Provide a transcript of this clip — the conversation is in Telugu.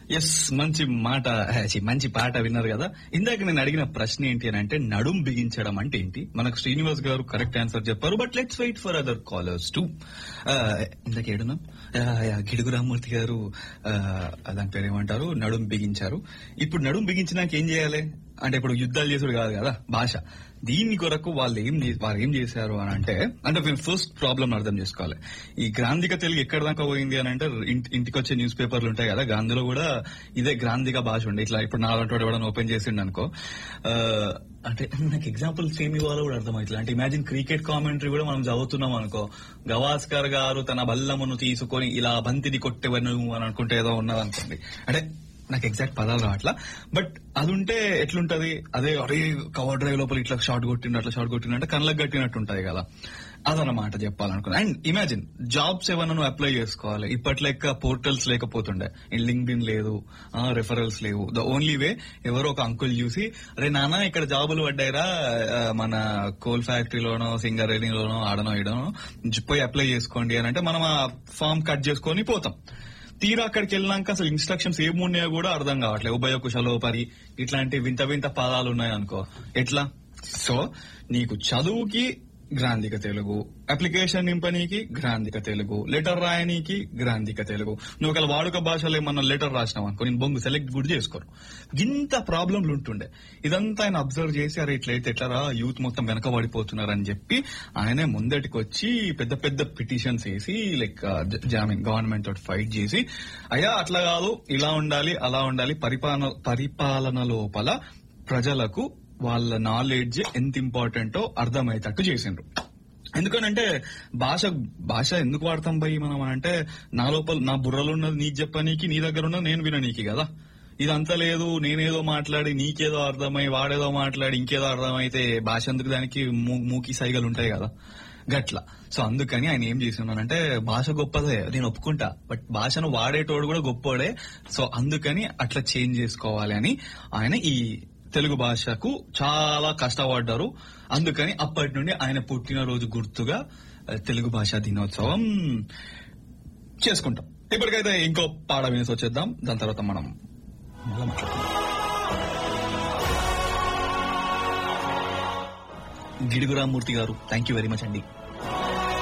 ఎస్ మంచి మాట హే, ఛీ, మంచి పాట విన్నారు కదా ఇందాక నేను అడిగిన ప్రశ్న ఏంటి అని అంటే నడుం బిగించడం అంటే ఏంటి మనకు శ్రీనివాస్ గారు కరెక్ట్ ఆన్సర్ చెప్పారు but let's wait for other callers to ఇందాక ఏడున్నాం గిడుగు రామూర్తి గారు ఆ, దాని పేరు ఏమంటారు నడుం బిగించారు ఇప్పుడు నడుం బిగించినాక ఏం చేయాలి అంటే ఇప్పుడు యుద్ధాలు చేసుడు కాదు కదా భాష దీని కొరకు వాళ్ళు ఏం చే- వారు ఏం చేశారు అని అంటే అంటే ఫస్ట్ ప్రాబ్లం అర్థం చేసుకోవాలి ఈ గ్రాంధిక తెలుగు ఎక్కడ దాకా పోయింది అని అంటే ఇంటి- ఇంటికి వచ్చే న్యూస్ పేపర్లు ఉంటాయి కదా అందులో కూడా ఇదే గ్రాంధిక భాష ఉండే ఇట్లా ఇప్పుడు నాలంటి ఎవడన్నా ఓపెన్ చేసిండు అనుకో ఆ, అంటే నాకు ఎగ్జాంపుల్స్ ఏమి ఇవ్వాలో కూడా అర్థమవుతుంది అంటే ఇమాజిన్ క్రికెట్ కామెంటరీ కూడా మనం చదువుతున్నాం అనుకో గవాస్కర్ గారు తన బల్లమును తీసుకొని ఇలా బంతిని కొట్టేవను అని అనుకుంటే ఏదో ఉన్నది అనుకోండి అంటే నాకు ఎగ్జాక్ట్ పదాలు రావట్లా బట్ అది ఉంటే ఎట్లుంటది అదే అరే కవర్ డ్రైవ్ లోపల ఇట్లా షార్ట్ కొట్టిండు అట్లా షార్ట్ కొట్టిండు అంటే కళ్ళకు కట్టినట్టు ఉంటది కదా అదనమాట చెప్పాలనుకున్నా అండ్ ఇమాజిన్ జాబ్స్ ఏమన్నా నువ్వు అప్లై చేసుకోవాలి ఇప్పటి లెక్క పోర్టల్స్ లేకపోతుండే లింక్డ్ ఇన్ లేదు రెఫరల్స్ లేవు ద ఓన్లీ వే ఎవరో ఒక అంకుల్ చూసి అరే నాన్న ఇక్కడ జాబులు పడ్డాయిరా ఆ, మన కోల్ ఫ్యాక్టరీలోనో సింగరేణిలోనో ఆడనో ఈడనో పోయి అప్లై చేసుకోండి అని అంటే మనం ఆ ఫామ్ కట్ చేసుకొని పోతాం తీరా అక్కడికి వెళ్ళినాక అసలు ఇన్స్ట్రక్షన్స్ ఏమున్నాయో కూడా అర్థం కావట్లేదు ఉభయ కుశలోపరి ఇట్లాంటి వింత వింత పదాలు ఉన్నాయి అనుకో ఎట్లా సో నీకు చదువుకి గ్రాంధిక తెలుగు అప్లికేషన్ నింపనీకి గ్రాంధిక తెలుగు లెటర్ రాయనీకి గ్రాంధిక తెలుగు నువ్వు ఒకవేళ వాడుక భాషలో ఏమన్నా లెటర్ రాసినావు అనుకో నేను బొంగు సెలెక్ట్ కూడా చేసుకోరు ఇంత ప్రాబ్లంలు ఉంటుండే ఇదంతా ఆయన అబ్జర్వ్ చేసి అరే ఇట్లయితే ఎట్లరా యూత్ మొత్తం వెనక పడిపోతున్నారని చెప్పి ఆయనే ముందటికి వచ్చి పెద్ద పెద్ద పిటిషన్స్ వేసి లైక్ జామీన్ గవర్నమెంట్ తోటి ఫైట్ చేసి అయ్యా అట్లా కాదు ఇలా ఉండాలి అలా ఉండాలి పరిపాలన పరిపాలన లోపల ప్రజలకు వాళ్ళ నాలెడ్జ్ ఎంత ఇంపార్టెంటో అర్థమయ్యేటట్టు చేసిండ్రు ఎందుకనంటే భాష భాష ఎందుకు వాడతాం భయ్ మనం అని అంటే నా లోపల నా బుర్రలో ఉన్నది నీకు చెప్పనీకి నీ దగ్గర ఉన్నది నేను విననీకి కదా ఇదంతా లేదు నేనేదో మాట్లాడి నీకేదో అర్థమై వాడేదో మాట్లాడి ఇంకేదో అర్థమైతే భాష ఎందుకు దానికి మూ- మూకి సైగలు ఉంటాయి కదా గట్ల సో అందుకని ఆయన ఏం చేస్తున్నానంటే భాష గొప్పదే నేను ఒప్పుకుంటా బట్ భాషను వాడేటోడు కూడా గొప్పోడే సో అందుకని అట్లా చేంజ్ చేసుకోవాలి అని ఆయన ఈ తెలుగు భాషకు చాలా కష్టపడ్డారు అందుకని అప్పటి నుండి ఆయన పుట్టినరోజు గుర్తుగా ఆ, తెలుగు భాషా దినోత్సవం చేసుకుంటాం ఇప్పటికైతే ఇంకో పాట వినేసి వచ్చేద్దాం దాని తర్వాత మనం మళ్ళా మాట్లాడుకుందాం గిడుగురామూర్తి గారు థ్యాంక్ యూ వెరీ మచ్ అండి